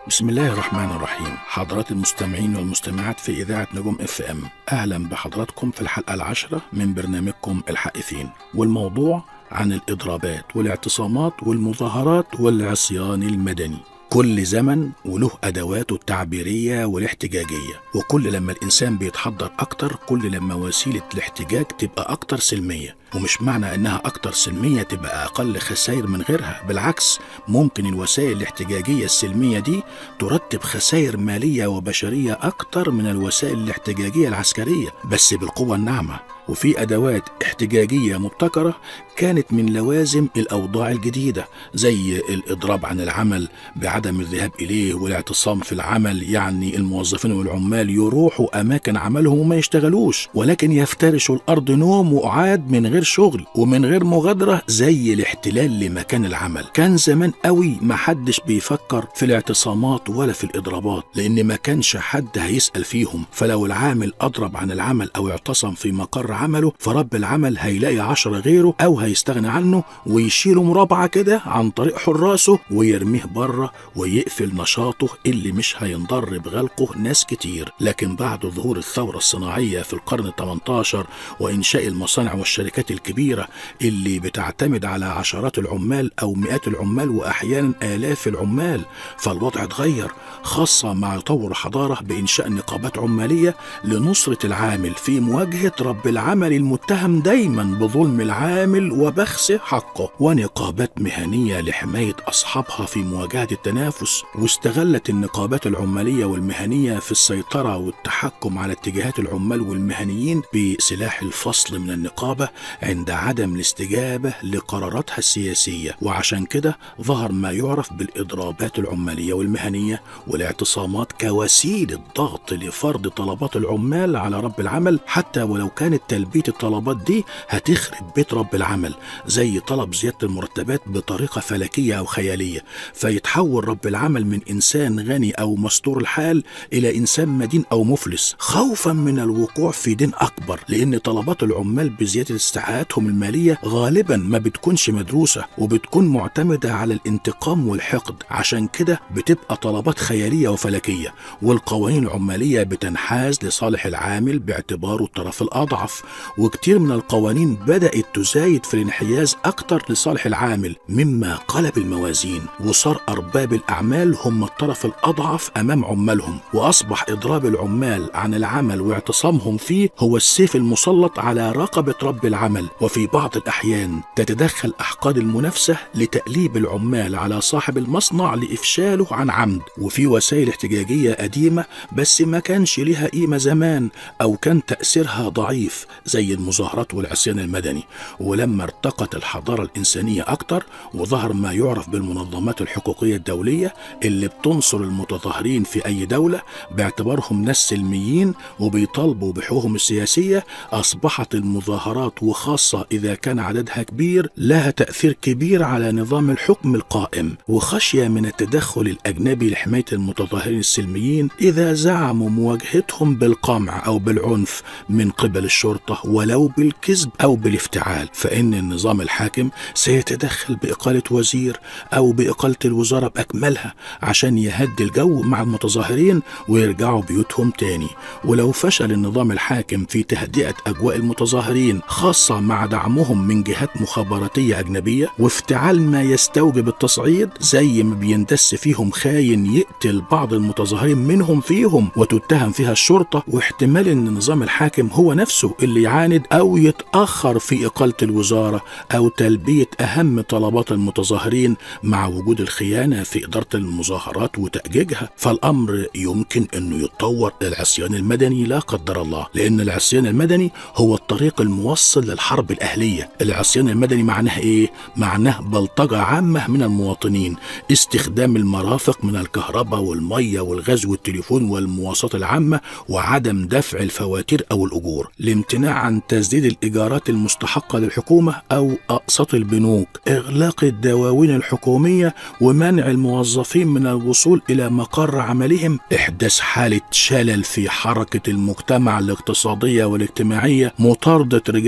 بسم الله الرحمن الرحيم حضرات المستمعين والمستمعات في إذاعة نجوم اف ام أهلا بحضراتكم في الحلقة العاشرة من برنامجكم الحائفين والموضوع عن الإضرابات والاعتصامات والمظاهرات والعصيان المدني كل زمن وله أدواته التعبيرية والاحتجاجية وكل لما الإنسان بيتحضر أكتر كل لما وسيلة الاحتجاج تبقى أكتر سلمية ومش معنى إنها أكتر سلمية تبقى أقل خسائر من غيرها بالعكس ممكن الوسائل الاحتجاجية السلمية دي ترتب خسائر مالية وبشرية أكتر من الوسائل الاحتجاجية العسكرية بس بالقوة الناعمة وفي أدوات احتجاجية مبتكرة كانت من لوازم الأوضاع الجديدة زي الإضراب عن العمل بعدم الذهاب إليه والاعتصام في العمل يعني الموظفين والعمال يروحوا أماكن عملهم وما يشتغلوش ولكن يفترشوا الأرض نوم وقعاد من غير شغل ومن غير مغادرة زي الاحتلال لمكان العمل كان زمان قوي ما حدش بيفكر في الاعتصامات ولا في الإضرابات لأن ما كانش حد هيسأل فيهم فلو العامل أضرب عن العمل أو اعتصم في مقر عمله فرب العمل هيلاقي عشرة غيره أو هيستغنى عنه ويشيله مرابعة كده عن طريق حراسه ويرميه بره ويقفل نشاطه اللي مش هينضر بغلقه ناس كتير لكن بعد ظهور الثورة الصناعية في القرن ال18 وإنشاء المصانع والشركات الكبيرة اللي بتعتمد على عشرات العمال أو مئات العمال وأحيانا آلاف العمال فالوضع اتغير خاصة مع تطور الحضارة بإنشاء نقابات عمالية لنصرة العامل في مواجهة رب العمل المتهم دايما بظلم العامل وبخس حقه ونقابات مهنية لحماية أصحابها في مواجهة التنافس واستغلت النقابات العمالية والمهنية في السيطرة والتحكم على اتجاهات العمال والمهنيين بسلاح الفصل من النقابة عند عدم الاستجابة لقراراتها السياسية وعشان كده ظهر ما يعرف بالإضرابات العمالية والمهنية والاعتصامات كوسيلة ضغط لفرض طلبات العمال على رب العمل حتى ولو كانت تلبية الطلبات دي هتخرب بيت رب العمل زي طلب زيادة المرتبات بطريقة فلكية أو خيالية فيتحول رب العمل من إنسان غني أو مستور الحال إلى إنسان مدين أو مفلس خوفا من الوقوع في دين أكبر لأن طلبات العمال بزيادة استحقاقاتهم المالية غالبا ما بتكونش مدروسة وبتكون معتمدة على الانتقام والحقد عشان كده بتبقى طلبات خيالية وفلكية والقوانين العمالية بتنحاز لصالح العامل باعتباره الطرف الأضعف وكتير من القوانين بدأت تزايد في الانحياز أكتر لصالح العامل مما قلب الموازين وصار أرباب الأعمال هم الطرف الأضعف أمام عمالهم وأصبح إضراب العمال عن العمل واعتصامهم فيه هو السيف المسلط على رقبة رب العمل وفي بعض الأحيان تتدخل أحقاد المنافسة لتأليب العمال على صاحب المصنع لإفشاله عن عمد وفي وسائل احتجاجية قديمة بس ما كانش لها قيمة زمان أو كان تأثيرها ضعيف زي المظاهرات والعصيان المدني ولما ارتقت الحضارة الإنسانية أكتر وظهر ما يعرف بالمنظمات الحقوقية الدولية اللي بتنصر المتظاهرين في أي دولة باعتبارهم ناس سلميين وبيطالبوا بحقوقهم السياسية أصبحت المظاهرات وخاصة إذا كان عددها كبير لها تأثير كبير على نظام الحكم القائم وخشية من التدخل الأجنبي لحماية المتظاهرين السلميين إذا زعموا مواجهتهم بالقمع أو بالعنف من قبل الشرطة ولو بالكذب أو بالافتعال فإن النظام الحاكم سيتدخل بإقالة وزير أو بإقالة الوزارة بأكملها عشان يهدي الجو مع المتظاهرين ويرجعوا بيوتهم تاني ولو فشل النظام الحاكم في تهدئة أجواء المتظاهرين خاصة مع دعمهم من جهات مخابراتية أجنبية وافتعال ما يستوجب التصعيد زي ما بيندس فيهم خاين يقتل بعض المتظاهرين منهم فيهم وتتهم فيها الشرطة واحتمال أن النظام الحاكم هو نفسه اللي يعاند أو يتأخر في إقالة الوزارة أو تلبية أهم طلبات المتظاهرين مع وجود الخيانة في إدارة المظاهرات وتأجيجها فالأمر يمكن أنه يتطور للعصيان المدني لا قدر الله لأن العصيان المدني هو الطريق الموصل للحرب الأهلية العصيان المدني معناه إيه؟ معناه بلطجة عامة من المواطنين استخدام المرافق من الكهرباء والمية والغاز والتليفون والمواصلات العامة وعدم دفع الفواتير أو الأجور الامتناع عن تسديد الإيجارات المستحقة للحكومة أو أقساط البنوك إغلاق الدواوين الحكومية ومنع الموظفين من الوصول إلى مقر عملهم إحداث حالة شلل في حركة المجتمع الاقتصادية والاجتماعية مطاردة رجال الشرطة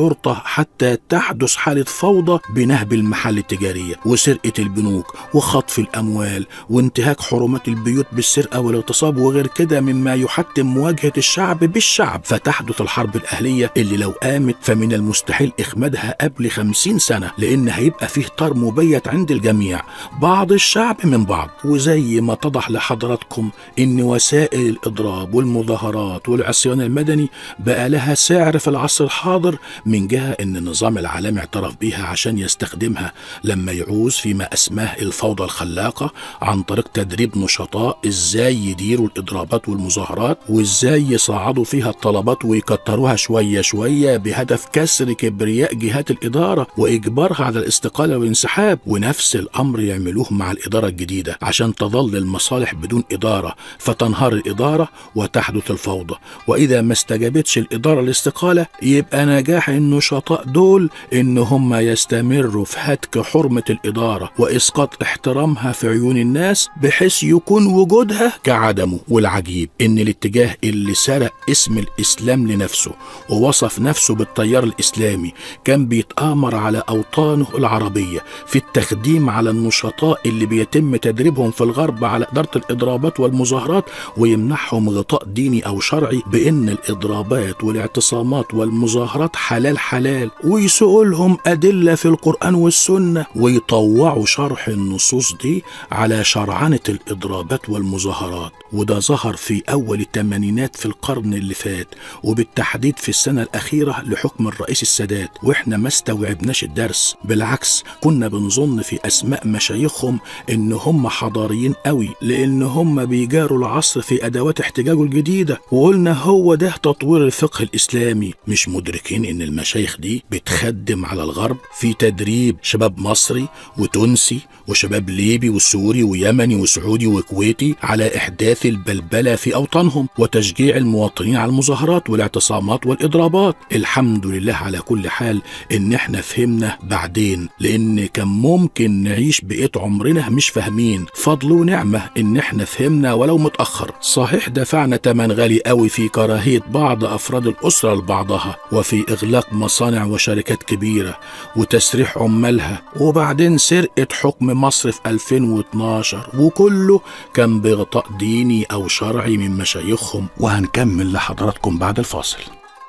الشرطة حتى تحدث حالة فوضى بنهب المحال التجارية وسرقة البنوك وخطف الأموال وانتهاك حرمات البيوت بالسرقة والاغتصاب وغير كده مما يحتم مواجهة الشعب بالشعب فتحدث الحرب الأهلية اللي لو قامت فمن المستحيل إخمادها قبل خمسين سنة لأن هيبقى فيه طار مبيت عند الجميع بعض الشعب من بعض وزي ما اتضح لحضراتكم إن وسائل الإضراب والمظاهرات والعصيان المدني بقى لها سعر في العصر الحاضر من جهة إن النظام العالمي اعترف بيها عشان يستخدمها لما يعوز فيما أسماه الفوضى الخلاقة عن طريق تدريب نشطاء إزاي يديروا الإضرابات والمظاهرات وإزاي يصعدوا فيها الطلبات ويكتروها شوية شوية بهدف كسر كبرياء جهات الإدارة وإجبارها على الاستقالة والانسحاب ونفس الأمر يعملوه مع الإدارة الجديدة عشان تظل المصالح بدون إدارة فتنهار الإدارة وتحدث الفوضى وإذا ما استجابتش الإدارة الاستقالة يبقى نجاح النشطاء دول إن هم يستمروا في هتك حرمة الإدارة وإسقاط احترامها في عيون الناس بحيث يكون وجودها كعدمه والعجيب إن الاتجاه اللي سرق اسم الإسلام لنفسه ووصف نفسه بالتيار الإسلامي كان بيتآمر على أوطانه العربية في التخديم على النشطاء اللي بيتم تدريبهم في الغرب على إدارة الإضرابات والمظاهرات ويمنحهم غطاء ديني أو شرعي بإن الإضرابات والاعتصامات والمظاهرات حلال حلال ويسوقوا لهم أدلة في القرآن والسنة ويطوعوا شرح النصوص دي على شرعنة الإضرابات والمظاهرات وده ظهر في أول الثمانينات في القرن اللي فات وبالتحديد في السنة الأخيرة لحكم الرئيس السادات وإحنا ما استوعبناش الدرس بالعكس كنا بنظن في أسماء مشايخهم إن هم حضاريين قوي لأن هم بيجاروا العصر في أدوات احتجاجه الجديدة وقلنا هو ده تطوير الفقه الإسلامي مش مدركين إن المشايخ دي بتخدم على الغرب في تدريب شباب مصري وتونسي وشباب ليبي وسوري ويمني وسعودي وكويتي على إحداث البلبلة في أوطانهم وتشجيع المواطنين على المظاهرات والاعتصامات والإضرابات الحمد لله على كل حال إن إحنا فهمنا بعدين لأن كان ممكن نعيش بقية عمرنا مش فاهمين فضل ونعمة إن إحنا فهمنا ولو متأخر صحيح دفعنا تمن غالي قوي في كراهية بعض أفراد الأسرة لبعضها وفي إغلاق مصانع وشركات كبيرة وتسريح عمالها وبعدين سرقة حكم مصر في 2012 وكله كان بغطاء ديني أو شرعي من مشايخهم وهنكمل لحضراتكم بعد الفاصل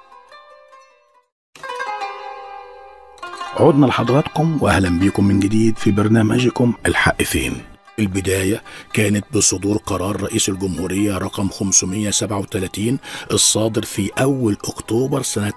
عدنا لحضراتكم واهلا بيكم من جديد في برنامجكم الحق فين البداية كانت بصدور قرار رئيس الجمهورية رقم 537 الصادر في أول أكتوبر سنة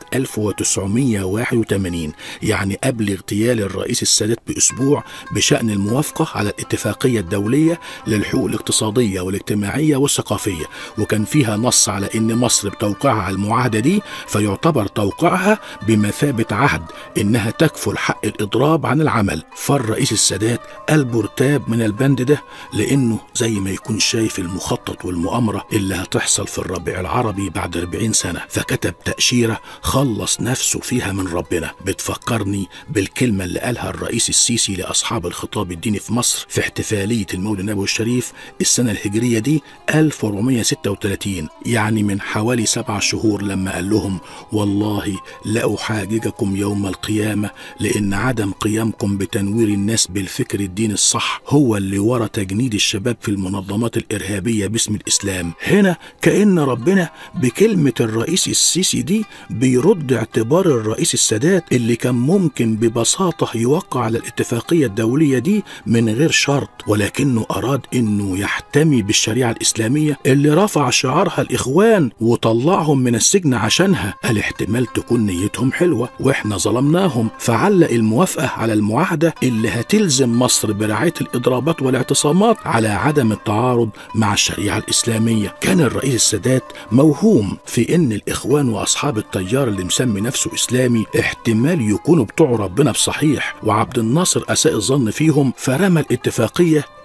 1981 يعني قبل اغتيال الرئيس السادات بأسبوع بشأن الموافقة على الاتفاقية الدولية للحقوق الاقتصادية والاجتماعية والثقافية وكان فيها نص على أن مصر بتوقيعها على المعاهدة دي فيعتبر توقيعها بمثابة عهد إنها تكفل حق الإضراب عن العمل فالرئيس السادات قلبه ارتاب من البند ده لأنه زي ما يكون شايف المخطط والمؤامرة اللي هتحصل في الربيع العربي بعد 40 سنة فكتب تأشيرة خلص نفسه فيها من ربنا بتفكرني بالكلمة اللي قالها الرئيس السيسي لأصحاب الخطاب الديني في مصر في احتفالية المولد النبوي الشريف السنة الهجرية دي 1436 يعني من حوالي سبع شهور لما قال لهم والله لأحاججكم يوم القيامة لأن عدم قيامكم بتنوير الناس بالفكر الديني الصح هو اللي ورا تجنيد الشباب في المنظمات الإرهابية باسم الإسلام هنا كأن ربنا بكلمة الرئيس السيسي دي بيرد اعتبار الرئيس السادات اللي كان ممكن ببساطة يوقع على الاتفاقية الدولية دي من غير شرط ولكنه أراد إنه يحتمي بالشريعة الإسلامية اللي رفع شعارها الإخوان وطلعهم من السجن عشانها الاحتمال تكون نيتهم حلوة وإحنا ظلمناهم فعلق الموافقة على المعاهدة اللي هتلزم مصر برعاية الإضرابات والاعتصامات على عدم التعارض مع الشريعة الإسلامية كان الرئيس السادات موهوم في إن الإخوان وأصحاب التيار اللي مسمي نفسه إسلامي احتمال يكونوا بتوع ربنا بصحيح وعبد الناصر أساء الظن فيهم فرمى الاتفاقية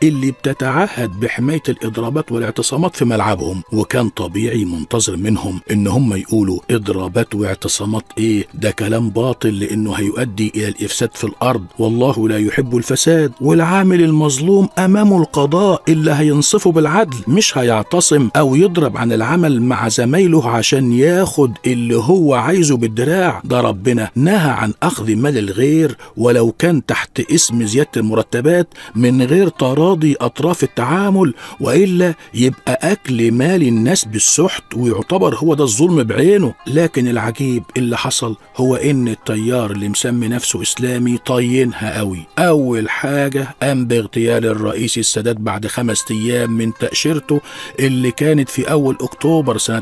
اللي بتتعهد بحماية الإضرابات والاعتصامات في ملعبهم وكان طبيعي منتظر منهم إن هم يقولوا إضرابات واعتصامات إيه ده كلام باطل لأنه هيؤدي إلى الإفساد في الأرض والله لا يحب الفساد والعامل المظلوم أمامه القضاء اللي هينصفه بالعدل مش هيعتصم أو يضرب عن العمل مع زمايله عشان ياخد اللي هو عايزه بالدراع ده ربنا نهى عن أخذ مال الغير ولو كان تحت اسم زيادة المرتبات من غير تراضي أطراف التعامل وإلا يبقى أكل مال الناس بالسحت ويعتبر هو ده الظلم بعينه لكن العجيب اللي حصل هو إن التيار اللي مسمي نفسه إسلامي طينها قوي أول حاجة قام باغتيال الرئيس السادات بعد خمس أيام من تأشيرته اللي كانت في أول أكتوبر سنة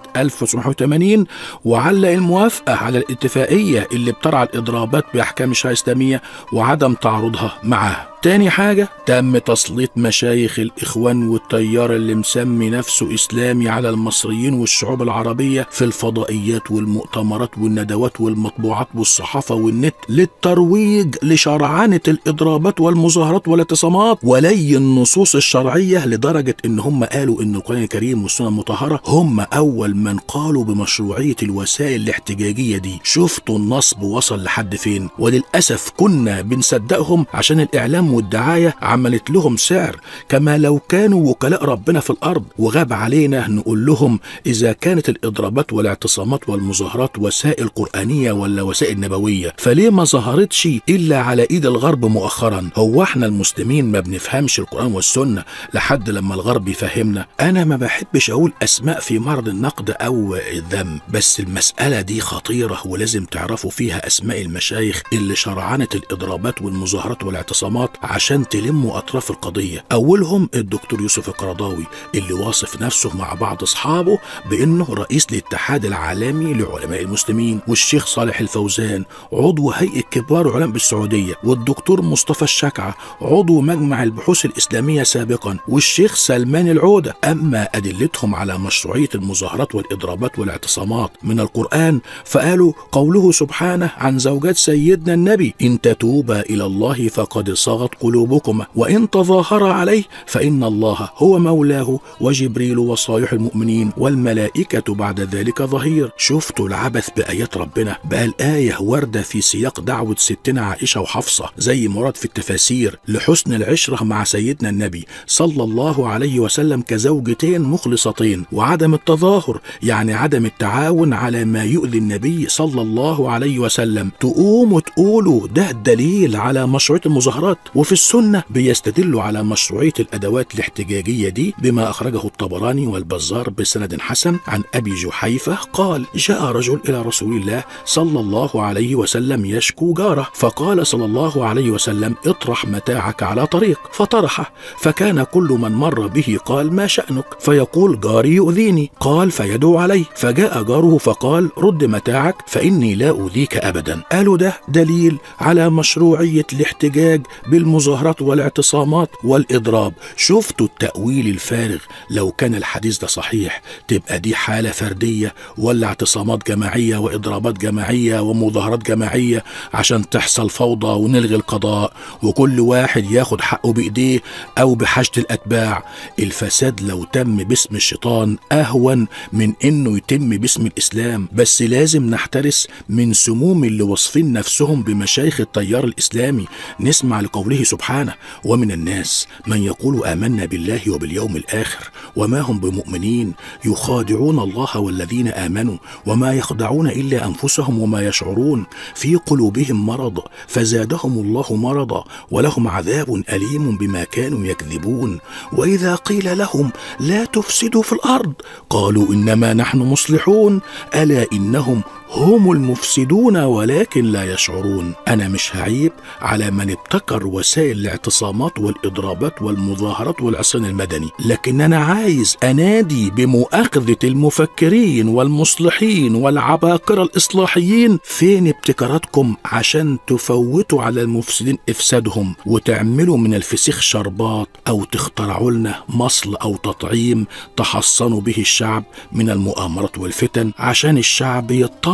1980 وعلق الموافقة على الاتفاقية اللي بترعى الإضرابات بأحكام الشريعة الإسلامية وعدم تعارضها معها تاني حاجة تم تسليط مشايخ الإخوان والتيار اللي مسمي نفسه إسلامي على المصريين والشعوب العربية في الفضائيات والمؤتمرات والندوات والمطبوعات والصحافة والنت للترويج لشرعنة الإضرابات والمظاهرات والاعتصامات ولي النصوص الشرعية لدرجة إن هم قالوا إن القرآن الكريم والسنة المطهرة هم أول من قالوا بمشروعية الوسائل الاحتجاجية دي شفتوا النصب وصل لحد فين وللأسف كنا بنصدقهم عشان الإعلام والدعاية عملت لهم سعر كما لو كانوا وكلاء ربنا في الأرض وغاب علينا نقول لهم إذا كانت الإضرابات والاعتصامات والمظاهرات وسائل قرآنية ولا وسائل نبوية فليه ما ظهرتش إلا على إيد الغرب مؤخرا هو احنا المسلمين ما بنفهمش القرآن والسنة لحد لما الغرب يفهمنا أنا ما بحبش أقول أسماء في معرض النقد أو الذم بس المسألة دي خطيرة ولازم تعرفوا فيها أسماء المشايخ اللي شرعنت الإضرابات والمظاهرات والاعتصامات عشان تلموا أطراف القضية أولهم الدكتور يوسف القرضاوي اللي واصف نفسه مع بعض أصحابه بأنه رئيس الاتحاد العالمي لعلماء المسلمين والشيخ صالح الفوزان عضو هيئة كبار علماء بالسعودية والدكتور مصطفى الشكعة عضو مجمع البحوث الإسلامية سابقا والشيخ سلمان العودة أما أدلتهم على مشروعية المظاهرات والإضرابات والاعتصامات من القرآن فقالوا قوله سبحانه عن زوجات سيدنا النبي إن تتوبا إلى الله فقد صغت قلوبكما وإن تظاهر عليه فإن الله هو مولاه وجبريل وصالح المؤمنين والملائكة بعد ذلك ظهير شفتوا العبث بآيات ربنا بقى الآية واردة في سياق دعوة ستنا عائشة وحفصة زي مراد في التفاسير لحسن العشرة مع سيدنا النبي صلى الله عليه وسلم كزوجتين مخلصتين وعدم التظاهر يعني عدم التعاون على ما يؤذي النبي صلى الله عليه وسلم تقوموا تقولوا ده دليل على مشروعية المظاهرات وفي السنة بيستدلوا على مشروعية الأدوات الاحتجاجية دي بما أخرجه الطبراني والبزار بسند حسن عن أبي جحيفة قال جاء رجل إلى رسول الله صلى الله عليه وسلم يشكو جاره فقال صلى الله عليه وسلم اطرح متاعك على طريق فطرحه فكان كل من مر به قال ما شأنك فيقول جاري يؤذيني قال فيدعو عليه فجاء جاره فقال رد متاعك فإني لا أؤذيك أبدا قالوا ده دليل على مشروعية الاحتجاج بالمظاهرات والاعتصامات والإضراب شفتوا التأويل الفارغ لو كان الحديث ده صحيح تبقى دي حالة فردية ولا اعتصامات جماعية وإضرابات جماعية ومظاهرات جماعية عشان تحصل فوضى ونلغي القضاء وكل واحد ياخد حقه بإيديه أو بحشد الأتباع الفساد لو تم باسم الشيطان أهون من إنه يتم باسم الإسلام بس لازم نحترس من سموم اللي واصفين نفسهم بمشايخ التيار الإسلامي نسمع لقوله سبحانه ومن الناس من يقول آمنا بالله وباليوم الآخر وما هم بمؤمنين يخادعون الله والذين آمنوا وما يخدعون إلا أنفسهم وما يشعرون في قلوبهم مرض فزادهم الله مرضا ولهم عذاب أليم بما كانوا يكذبون وإذا قيل لهم لا تفسدوا في الأرض قالوا إنما نحن مصلحون ألا إنهم هم المفسدون ولكن لا يشعرون انا مش هعيب على من ابتكر وسائل الاعتصامات والاضرابات والمظاهرات والعصيان المدني لكن انا عايز انادي بمؤاخذه المفكرين والمصلحين والعباقره الاصلاحيين فين ابتكاراتكم عشان تفوتوا على المفسدين افسادهم وتعملوا من الفسيخ شربات او تخترعوا لنا مصل او تطعيم تحصنوا به الشعب من المؤامرات والفتن عشان الشعب يطمن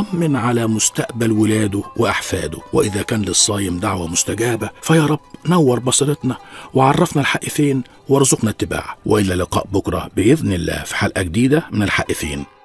ويطمن على مستقبل ولاده وأحفاده وإذا كان للصايم دعوة مستجابة فيا رب نور بصيرتنا وعرفنا الحق فين وارزقنا اتباعه وإلى لقاء بكرة بإذن الله في حلقة جديدة من الحق فين